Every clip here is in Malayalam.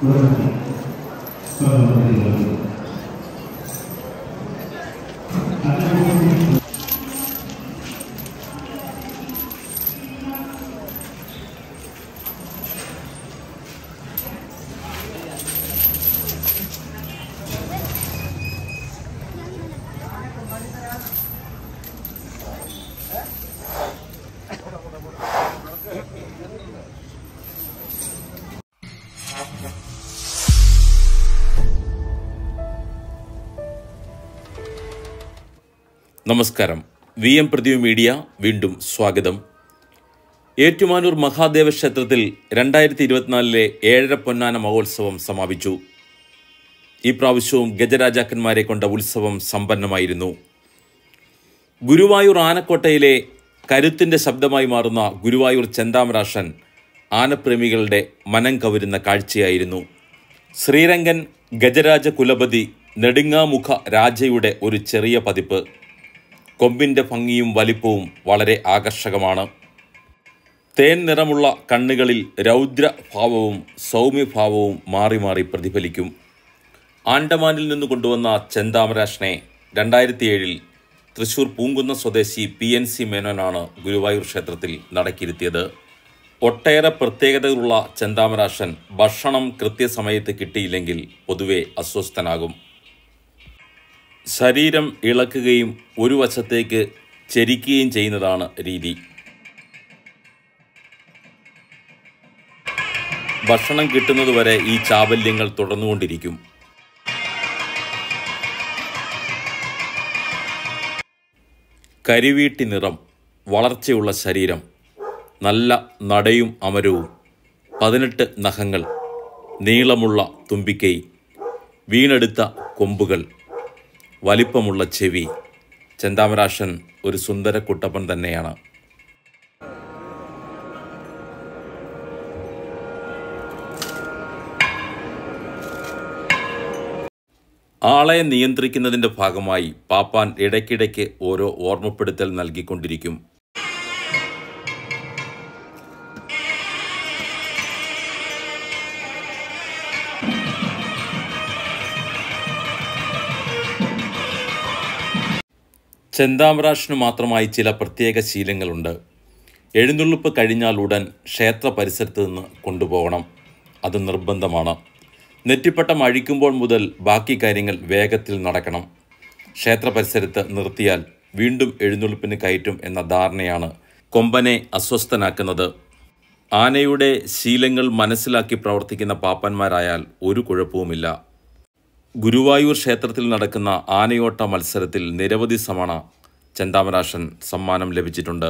നമസ്കാരം വി എം പ്രതിവ് മീഡിയ വീണ്ടും സ്വാഗതം ഏറ്റുമാനൂർ മഹാദേവ ക്ഷേത്രത്തിൽ രണ്ടായിരത്തി ഇരുപത്തിനാലിലെ ഏഴര പൊന്നാന മഹോത്സവം സമാപിച്ചു ഈ പ്രാവശ്യവും ഗജരാജാക്കന്മാരെ കൊണ്ട ഉത്സവം സമ്പന്നമായിരുന്നു ഗുരുവായൂർ ആനക്കോട്ടയിലെ കരുത്തിൻ്റെ ശബ്ദമായി മാറുന്ന ഗുരുവായൂർ ചെന്താമരാഷൻ ആനപ്രേമികളുടെ മനം കവരുന്ന കാഴ്ചയായിരുന്നു ശ്രീരംഗൻ ഗജരാജ കുലപതി നെടുങ്ങാമുഖ രാജയുടെ ഒരു ചെറിയ പതിപ്പ് കൊമ്പിൻ്റെ ഭംഗിയും വലിപ്പവും വളരെ ആകർഷകമാണ് തേൻ നിറമുള്ള കണ്ണുകളിൽ രൗദ്രഭാവവും സൗമ്യഭാവവും മാറി മാറി പ്രതിഫലിക്കും ആൻഡമാനിൽ നിന്ന് കൊണ്ടുവന്ന ചെന്താമരാഷനെ രണ്ടായിരത്തി ഏഴിൽ തൃശൂർ പൂങ്കുന്ന സ്വദേശി പി എൻ സി മേനോനാണ് ഗുരുവായൂർ ക്ഷേത്രത്തിൽ നടക്കിരുത്തിയത് ഒട്ടേറെ പ്രത്യേകതകളുള്ള ചെന്താമരാഷൻ ഭക്ഷണം കൃത്യസമയത്ത് കിട്ടിയില്ലെങ്കിൽ പൊതുവെ അസ്വസ്ഥനാകും ശരീരം ഇളക്കുകയും ഒരു വശത്തേക്ക് ചെരിക്കുകയും ചെയ്യുന്നതാണ് രീതി ഭക്ഷണം കിട്ടുന്നതുവരെ ഈ ചാബല്യങ്ങൾ തുടർന്നുകൊണ്ടിരിക്കും കരിവീട്ടി നിറം വളർച്ചയുള്ള ശരീരം നല്ല നടയും അമരവും പതിനെട്ട് നഖങ്ങൾ നീളമുള്ള തുമ്പിക്കൈ വീണെടുത്ത കൊമ്പുകൾ വലിപ്പമുള്ള ചെവി ചെന്താമരാഷൻ ഒരു സുന്ദര കുട്ടപ്പൻ തന്നെയാണ് ആളെ നിയന്ത്രിക്കുന്നതിന്റെ ഭാഗമായി പാപ്പാൻ ഇടയ്ക്കിടയ്ക്ക് ഓരോ ഓർമ്മപ്പെടുത്തൽ നൽകിക്കൊണ്ടിരിക്കും ചെന്താമരാഷന് മാത്രമായി ചില പ്രത്യേക ശീലങ്ങളുണ്ട് എഴുന്നള്ളിപ്പ് കഴിഞ്ഞാൽ ഉടൻ ക്ഷേത്ര പരിസരത്ത് നിന്ന് കൊണ്ടുപോകണം അത് നിർബന്ധമാണ് നെറ്റിപ്പട്ടം അഴിക്കുമ്പോൾ മുതൽ ബാക്കി കാര്യങ്ങൾ വേഗത്തിൽ നടക്കണം ക്ഷേത്ര പരിസരത്ത് നിർത്തിയാൽ വീണ്ടും എഴുന്നള്ളിപ്പിന് കയറ്റും എന്ന ധാരണയാണ് കൊമ്പനെ അസ്വസ്ഥനാക്കുന്നത് ആനയുടെ ശീലങ്ങൾ മനസ്സിലാക്കി പ്രവർത്തിക്കുന്ന പാപ്പന്മാരായാൽ ഒരു കുഴപ്പവുമില്ല ഗുരുവായൂർ ക്ഷേത്രത്തിൽ നടക്കുന്ന ആനയോട്ട മത്സരത്തിൽ നിരവധി സമണ ചെന്താമരാഷൻ സമ്മാനം ലഭിച്ചിട്ടുണ്ട്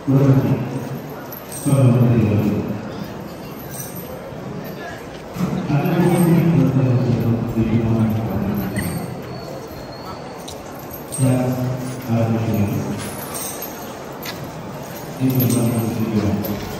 നിരവധി സ്വർണ്ണമതികൾ അനവധി പുസ്തകങ്ങളും ലഭ്യമായിട്ടുണ്ട് ഞാൻ ആരംഭിക്കുന്നു ഈ നിർമ്മാണം ചെയ്യുക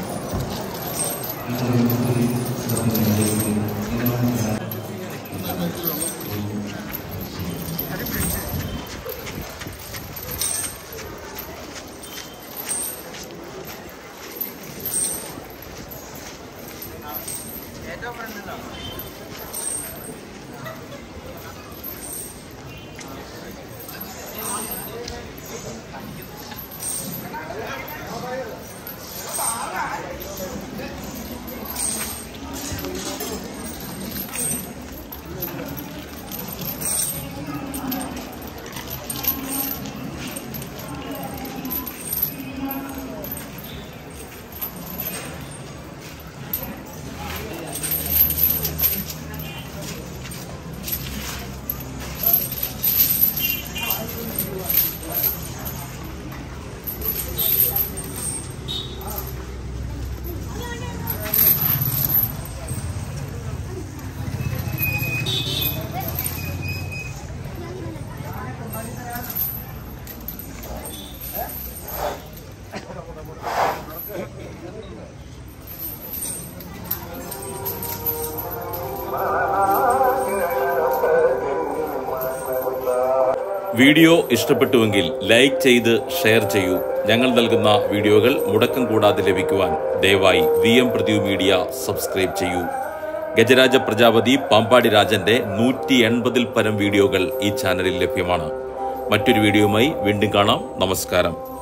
വീഡിയോ ഇഷ്ടപ്പെട്ടുവെങ്കിൽ ലൈക്ക് ചെയ്ത് ഷെയർ ചെയ്യൂ ഞങ്ങൾ നൽകുന്ന വീഡിയോകൾ മുടക്കം കൂടാതെ ലഭിക്കുവാൻ ദയവായി V M Pradeep media subscribe ചെയ്യൂ ഗജരാജ പ്രജാപതി പാമ്പാടി രാജന്റെ നൂറ്റി എൺപതിൽ പരം വീഡിയോകൾ ഈ ചാനലിൽ ലഭ്യമാണ് മറ്റൊരു വീഡിയോയുമായി വീണ്ടും കാണാം നമസ്കാരം